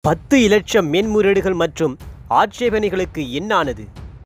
பத்து இலட்சம் மேன்முறையீடுகள் மற்றும் ஆட்சேபனைகளுக்கு என்னானது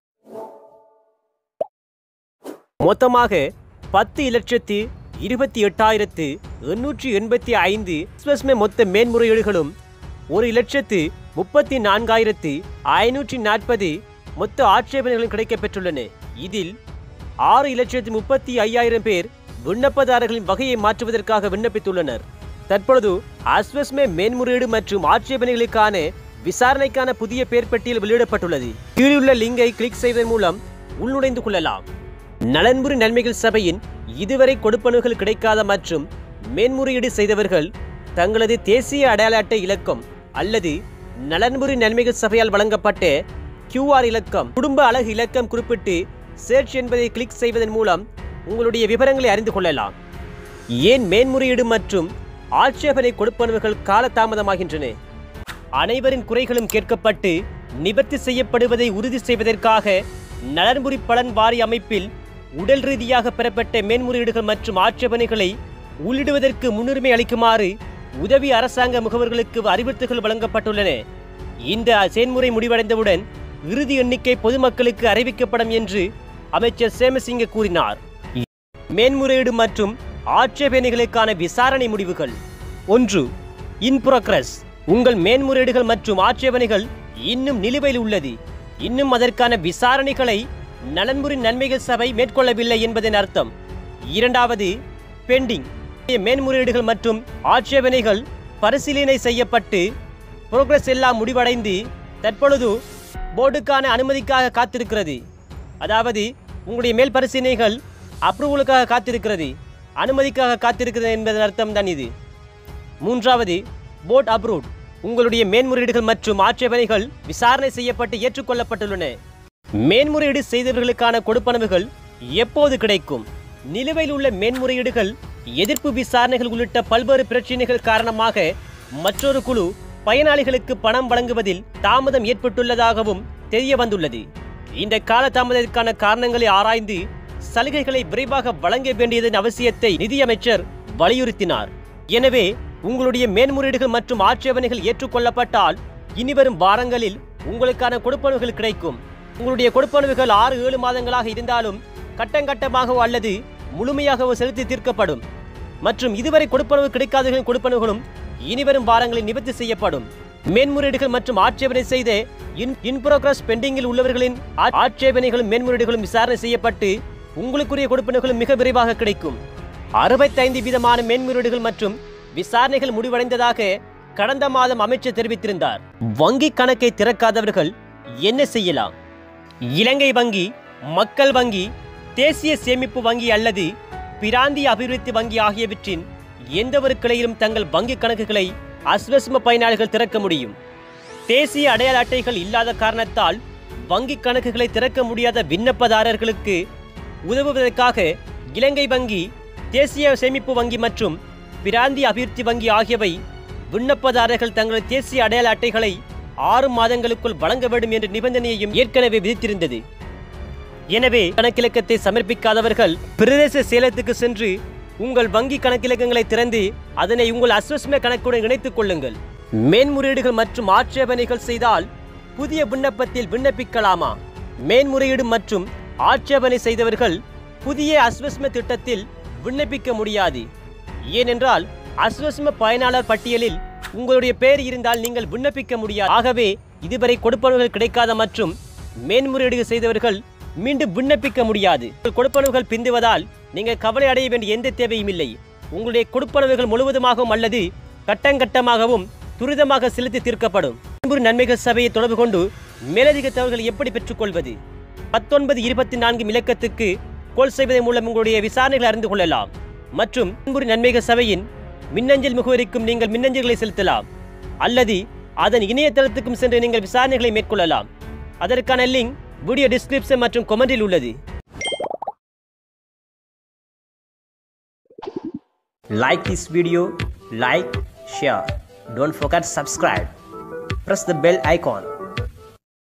மொத்தமாக பத்து இலட்சத்து இருபத்தி எட்டாயிரத்து எண்ணூற்றி எண்பத்தி ஐந்து எக்ஸ்பிரஸ்மே மொத்த மேன்முறையீடுகளும் ஒரு இலட்சத்து முப்பத்தி நான்காயிரத்து ஐநூற்றி நாற்பது மொத்த ஆட்சேபனைகளும் கிடைக்கப்பெற்றுள்ளன இதில் ஆறு இலட்சத்து முப்பத்தி ஐயாயிரம் பேர் விண்ணப்பதாரர்களின் வகையை மாற்றுவதற்காக விண்ணப்பித்துள்ளனர் தற்பொழுது அஸ்வஸ்மே மேன்முறையீடு மற்றும் ஆட்சேபனைகளுக்கான விசாரணைக்கான புதிய பெயர் பட்டியல் வெளியிடப்பட்டுள்ளது கீழுள்ள லிங்கை கிளிக் செய்வதன் மூலம் உள்நுழைந்து கொள்ளலாம் நலன்புரி நன்மைகள் சபையின் இதுவரை கொடுப்பனவுகள் கிடைக்காத மற்றும் மேன்முறையீடு செய்தவர்கள் தங்களது தேசிய அடையாள அட்டை இலக்கம் அல்லது நலன்புரி நன்மைகள் சபையால் வழங்கப்பட்ட கியூஆர் இலக்கம் குடும்ப அழகு இலக்கம் குறிப்பிட்டு சர்ச் என்பதை கிளிக் செய்வதன் மூலம் உங்களுடைய விவரங்களை அறிந்து கொள்ளலாம் ஏன் மேன்முறையீடு மற்றும் ஆட்சேபனை கொடுப்பனவுகள் காலதாமதமாகின்றன அனைவரின் குறைகளும் கேட்கப்பட்டு நிவர்த்தி செய்யப்படுவதை உறுதி செய்வதற்காக நலன்புரி பலன் வாரி அமைப்பில் உடல் ரீதியாக பெறப்பட்ட மேன்முறையீடுகள் மற்றும் ஆட்சேபனைகளை உள்ளிடுவதற்கு முன்னுரிமை அளிக்குமாறு உதவி அரசாங்க முகவர்களுக்கு அறிவுறுத்தல்கள் வழங்கப்பட்டுள்ளன இந்த செயல்முறை முடிவடைந்தவுடன் இறுதி எண்ணிக்கை பொதுமக்களுக்கு அறிவிக்கப்படும் என்று அமைச்சர் சேமசிங்க கூறினார் மேன்முறையீடு மற்றும் ஆட்சேபனைகளுக்கான விசாரணை முடிவுகள் ஒன்று இன் புரோக்ரஸ் உங்கள் மேன்முறையீடுகள் மற்றும் ஆட்சேபனைகள் இன்னும் நிலுவையில் உள்ளது இன்னும் அதற்கான விசாரணைகளை நலன்புரி நன்மைகள் சபை மேற்கொள்ளவில்லை என்பதன் அர்த்தம் இரண்டாவது பெண்டிங் மேன்முறையீடுகள் மற்றும் ஆட்சேபனைகள் பரிசீலனை செய்யப்பட்டு புரோக்ரஸ் எல்லாம் முடிவடைந்து தற்பொழுது போர்டுக்கான அனுமதிக்காக காத்திருக்கிறது அதாவது உங்களுடைய மேல் பரிசீலனைகள் அப்ரூவலுக்காக காத்திருக்கிறது அனுமதிக்காக காத்திருக்கிறது என்பதன் அர்த்தம் தான் இது மூன்றாவது போர்ட் அப்ரூவ்ட் உங்களுடைய மேன்முறையீடுகள் மற்றும் ஆட்சேபனைகள் விசாரணை செய்யப்பட்டு ஏற்றுக்கொள்ளப்பட்டுள்ளன மேன்முறையீடு செய்தவர்களுக்கான கொடுப்பனவுகள் எப்போது கிடைக்கும் நிலுவையில் உள்ள மேன்முறையீடுகள் எதிர்ப்பு விசாரணைகள் உள்ளிட்ட பல்வேறு பிரச்சினைகள் காரணமாக மற்றொரு குழு பயனாளிகளுக்கு பணம் வழங்குவதில் தாமதம் ஏற்பட்டுள்ளதாகவும் தெரிய வந்துள்ளது இந்த காலதாமதத்திற்கான காரணங்களை ஆராய்ந்து சலுகைகளை விரைவாக வழங்க வேண்டியதன் அவசியத்தை நிதியமைச்சர் வலியுறுத்தினார் எனவே உங்களுடைய மேன்முறையீடுகள் மற்றும் ஆட்சேபனைகள் ஏற்றுக்கொள்ளப்பட்டால் இனிவரும் வாரங்களில் உங்களுக்கான கொடுப்பனவுகள் கிடைக்கும் உங்களுடைய கொடுப்பனவுகள் ஆறு ஏழு மாதங்களாக இருந்தாலும் கட்டங்கட்டமாகவோ அல்லது முழுமையாகவோ செலுத்தி தீர்க்கப்படும் மற்றும் இதுவரை கொடுப்பனவு கிடைக்காதவர்களின் கொடுப்பனவுகளும் இனிவரும் வாரங்களில் நிவர்த்தி செய்யப்படும் மேன்முறையீடுகள் மற்றும் ஆட்சேபனை செய்த இன் இன் புரோகிரஸ் பெண்டிங்கில் உள்ளவர்களின் ஆ- ஆட்சேபனைகளும் மேன்முறையீடுகளும் விசாரணை செய்யப்பட்டு உங்களுக்குரிய கொடுப்பனவுகளும் மிக விரைவாக கிடைக்கும் அறுபத்தைந்து விதமான மேன்முறையீடுகள் மற்றும் விசாரணைகள் முடிவடைந்ததாக கடந்த மாதம் அமைச்சர் தெரிவித்திருந்தார் வங்கி கணக்கை திறக்காதவர்கள் என்ன செய்யலாம் இலங்கை வங்கி மக்கள் வங்கி தேசிய சேமிப்பு வங்கி அல்லது பிராந்திய அபிவிருத்தி வங்கி ஆகியவற்றின் எந்த ஒரு கிளையிலும் தங்கள் வங்கி கணக்குகளை அஸ்வஸ்ம பயனாளிகள் திறக்க முடியும் தேசிய அடையாள அட்டைகள் இல்லாத காரணத்தால் வங்கி கணக்குகளை திறக்க முடியாத விண்ணப்பதாரர்களுக்கு உதவுவதற்காக இலங்கை வங்கி தேசிய சேமிப்பு வங்கி மற்றும் பிராந்திய அபிவிருத்தி வங்கி ஆகியவை விண்ணப்பதாரர்கள் தங்களது தேசிய அடையாள அட்டைகளை ஆறு மாதங்களுக்குள் வழங்க வேண்டும் என்ற நிபந்தனையையும் ஏற்கனவே விதித்திருந்தது எனவே கணக்கிலக்கத்தை சமர்ப்பிக்காதவர்கள் பிரதேச சேலத்துக்கு சென்று உங்கள் வங்கி கணக்கிலக்கங்களை திறந்து அதனை உங்கள் அஸ்வஸ்ம கணக்குடன் இணைத்துக் கொள்ளுங்கள் மேன்முறையீடுகள் மற்றும் ஆட்சேபனைகள் செய்தால் புதிய விண்ணப்பத்தில் விண்ணப்பிக்கலாமா மேன்முறையீடு மற்றும் ஆட்சேபனை செய்தவர்கள் புதிய அஸ்வஸ்ம திட்டத்தில் விண்ணப்பிக்க முடியாது ஏனென்றால் அஸ்வஸ்ம பயனாளர் பட்டியலில் உங்களுடைய பெயர் இருந்தால் நீங்கள் விண்ணப்பிக்க முடியாது ஆகவே இதுவரை கொடுப்பனவுகள் கிடைக்காத மற்றும் மேன்முறையீடு செய்தவர்கள் மீண்டும் விண்ணப்பிக்க முடியாது உங்கள் கொடுப்பனவுகள் பிந்துவதால் நீங்கள் கவலை அடைய வேண்டிய எந்த தேவையும் இல்லை உங்களுடைய கொடுப்பனவுகள் முழுவதுமாகவும் அல்லது கட்டங்கட்டமாகவும் துரிதமாக செலுத்தி தீர்க்கப்படும் ஒரு நன்மைகள் சபையை தொடர்பு கொண்டு மேலதிக தகவல்களை எப்படி பெற்றுக்கொள்வது பத்தொன்பது இருபத்தி நான்கு இலக்கத்துக்கு கோல் செய்வதன் மூலம் உங்களுடைய விசாரணைகளை அறிந்து கொள்ளலாம் மற்றும் அன்புரி நன்மைகள் சபையின் மின்னஞ்சல் முகவரிக்கும் நீங்கள் மின்னஞ்சல்களை செலுத்தலாம் அல்லது அதன் இணையதளத்துக்கும் சென்று நீங்கள் விசாரணைகளை மேற்கொள்ளலாம் அதற்கான லிங்க் வீடியோ டிஸ்கிரிப்ஷன் மற்றும் கொமெண்டில் உள்ளது Like this video, like, share. Don't forget subscribe. Press the bell icon